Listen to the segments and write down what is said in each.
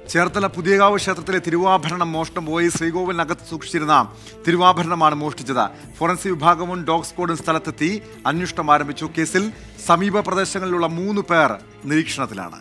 ചേർത്തല പുതിയകാവ് ക്ഷേത്രത്തിലെ തിരുവാഭരണം മോഷണം പോയി ശ്രീകോവിലിനകത്ത് സൂക്ഷിച്ചിരുന്ന തിരുവാഭരണമാണ് മോഷ്ടിച്ചത് ഫോറൻസിക് വിഭാഗവും ഡോഗ് സ്ക്വാഡും സ്ഥലത്തെത്തി അന്വേഷണം ആരംഭിച്ചു കേസിൽ സമീപ പ്രദേശങ്ങളിലുള്ള മൂന്ന് പേർ നിരീക്ഷണത്തിലാണ്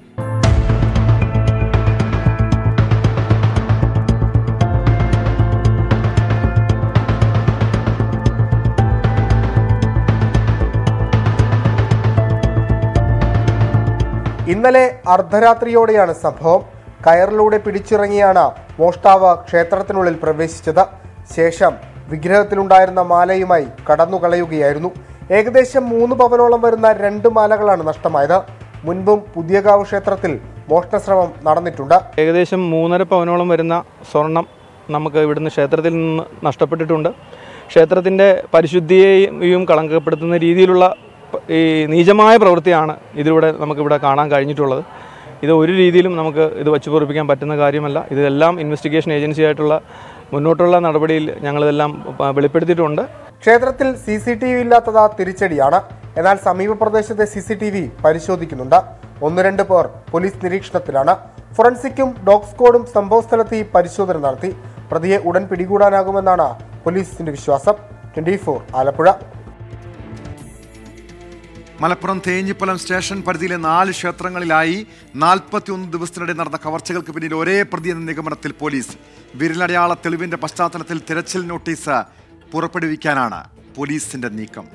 ഇന്നലെ അർദ്ധരാത്രിയോടെയാണ് സംഭവം കയറിലൂടെ പിടിച്ചിറങ്ങിയാണ് മോഷ്ടാവ് ക്ഷേത്രത്തിനുള്ളിൽ പ്രവേശിച്ചത് ശേഷം വിഗ്രഹത്തിലുണ്ടായിരുന്ന മാലയുമായി കടന്നുകളയുകയായിരുന്നു ഏകദേശം മൂന്ന് പവനോളം വരുന്ന രണ്ട് മാലകളാണ് നഷ്ടമായത് മുൻപും പുതിയകാവ് ക്ഷേത്രത്തിൽ മോഷണശ്രമം നടന്നിട്ടുണ്ട് ഏകദേശം മൂന്നര പവനോളം വരുന്ന സ്വർണം നമുക്ക് ഇവിടുന്ന് ക്ഷേത്രത്തിൽ നിന്ന് നഷ്ടപ്പെട്ടിട്ടുണ്ട് ക്ഷേത്രത്തിൻ്റെ പരിശുദ്ധിയെയും കളങ്കപ്പെടുത്തുന്ന രീതിയിലുള്ള പ- ഈ നീചമായ പ്രവൃത്തിയാണ് ഇതിലൂടെ നമുക്കിവിടെ കാണാൻ കഴിഞ്ഞിട്ടുള്ളത് ഇത് ഒരു രീതിയിലും നമുക്ക് ഇത് വച്ചു പൊറിപ്പിക്കാൻ പറ്റുന്ന കാര്യമല്ല ഇതെല്ലാം ഇൻവെസ്റ്റിഗേഷൻ ഏജൻസി ആയിട്ടുള്ള മുന്നോട്ടുള്ള നടപടിയിൽ ഞങ്ങളിതെല്ലാം പ- വെളിപ്പെടുത്തിയിട്ടുണ്ട് ക്ഷേത്രത്തിൽ സി സി ടി വി ഇല്ലാത്തത് തിരിച്ചടിയാണ് എന്നാൽ സമീപ പ്രദേശത്തെ സി സി ടി വി പരിശോധിക്കുന്നുണ്ട് ഒന്ന് രണ്ട് പേർ പോലീസ് നിരീക്ഷണത്തിലാണ് ഫോറൻസിക്കും ഡോഗ് സ്ക്വാഡും സംഭവസ്ഥലത്ത് ഈ പരിശോധന നടത്തി പ്രതിയെ ഉടൻ പിടികൂടാനാകുമെന്നാണ് പോലീസിന്റെ വിശ്വാസം ട്വന്റി ആലപ്പുഴ മലപ്പുറം തേഞ്ഞിപ്പലം സ്റ്റേഷൻ പരിധിയിലെ നാല് ക്ഷേത്രങ്ങളിലായി നാൽപ്പത്തിയൊന്ന് ദിവസത്തിനിടെ നടന്ന കവർച്ചകൾക്ക് പിന്നിൽ ഒരേ പ്രതി എന്ന നിഗമനത്തിൽ പോലീസ് വിരലടയാള തെളിവിന്റെ പശ്ചാത്തലത്തിൽ തിരച്ചിൽ നോട്ടീസ് പുറപ്പെടുവിക്കാനാണ് പോലീസിന്റെ നീക്കം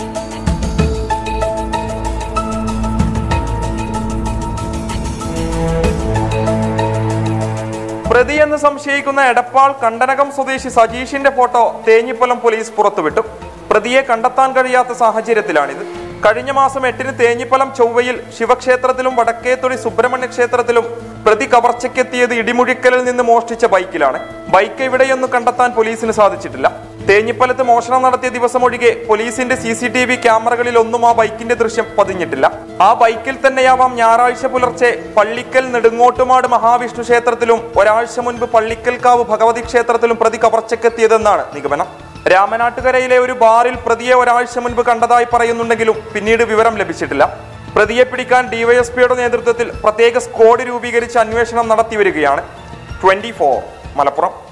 പ്രതിയെന്ന് സംശയിക്കുന്ന എടപ്പാൾ കണ്ടനകം സ്വദേശി സജീഷിന്റെ ഫോട്ടോ തേഞ്ഞിപ്പലം പോലീസ് പുറത്തുവിട്ടു പ്രതിയെ കണ്ടെത്താൻ കഴിയാത്ത സാഹചര്യത്തിലാണിത് കഴിഞ്ഞ മാസം എട്ടിന് തേഞ്ഞിപ്പലം ചൊവ്വയിൽ ശിവക്ഷേത്രത്തിലും വടക്കേത്തൊടി സുബ്രഹ്മണ്യ ക്ഷേത്രത്തിലും പ്രതി കവർച്ചയ്ക്കെത്തിയത് ഇടിമുഴിക്കലിൽ നിന്ന് മോഷ്ടിച്ച ബൈക്കിലാണ് ബൈക്ക് എവിടെയൊന്നും കണ്ടെത്താൻ പോലീസിന് സാധിച്ചിട്ടില്ല തേഞ്ഞിപ്പലത്ത് മോഷണം നടത്തിയ ദിവസം ഒഴികെ പോലീസിന്റെ സി സി ടി വി ക്യാമറകളിൽ ഒന്നും ആ ബൈക്കിന്റെ ദൃശ്യം പതിഞ്ഞിട്ടില്ല ആ ബൈക്കിൽ തന്നെയാവാം ഞായറാഴ്ച പുലർച്ചെ പള്ളിക്കൽ നെടുങ്ങോട്ടുമാട് മഹാവിഷ്ണു ക്ഷേത്രത്തിലും ഒരാഴ്ച മുൻപ് പള്ളിക്കൽക്കാവ് ഭഗവതി ക്ഷേത്രത്തിലും പ്രതി കവർച്ചയ്ക്കെത്തിയതെന്നാണ് നിഗമനം രാമനാട്ടുകരയിലെ ഒരു ബാറിൽ പ്രതിയെ ഒരാഴ്ച മുൻപ് കണ്ടതായി പറയുന്നുണ്ടെങ്കിലും പിന്നീട് വിവരം ലഭിച്ചിട്ടില്ല പ്രതിയെ പിടിക്കാൻ ഡിവൈഎസ്പിയുടെ നേതൃത്വത്തിൽ പ്രത്യേക സ്ക്വാഡ് രൂപീകരിച്ച് അന്വേഷണം നടത്തിവരികയാണ് ട്വന്റി മലപ്പുറം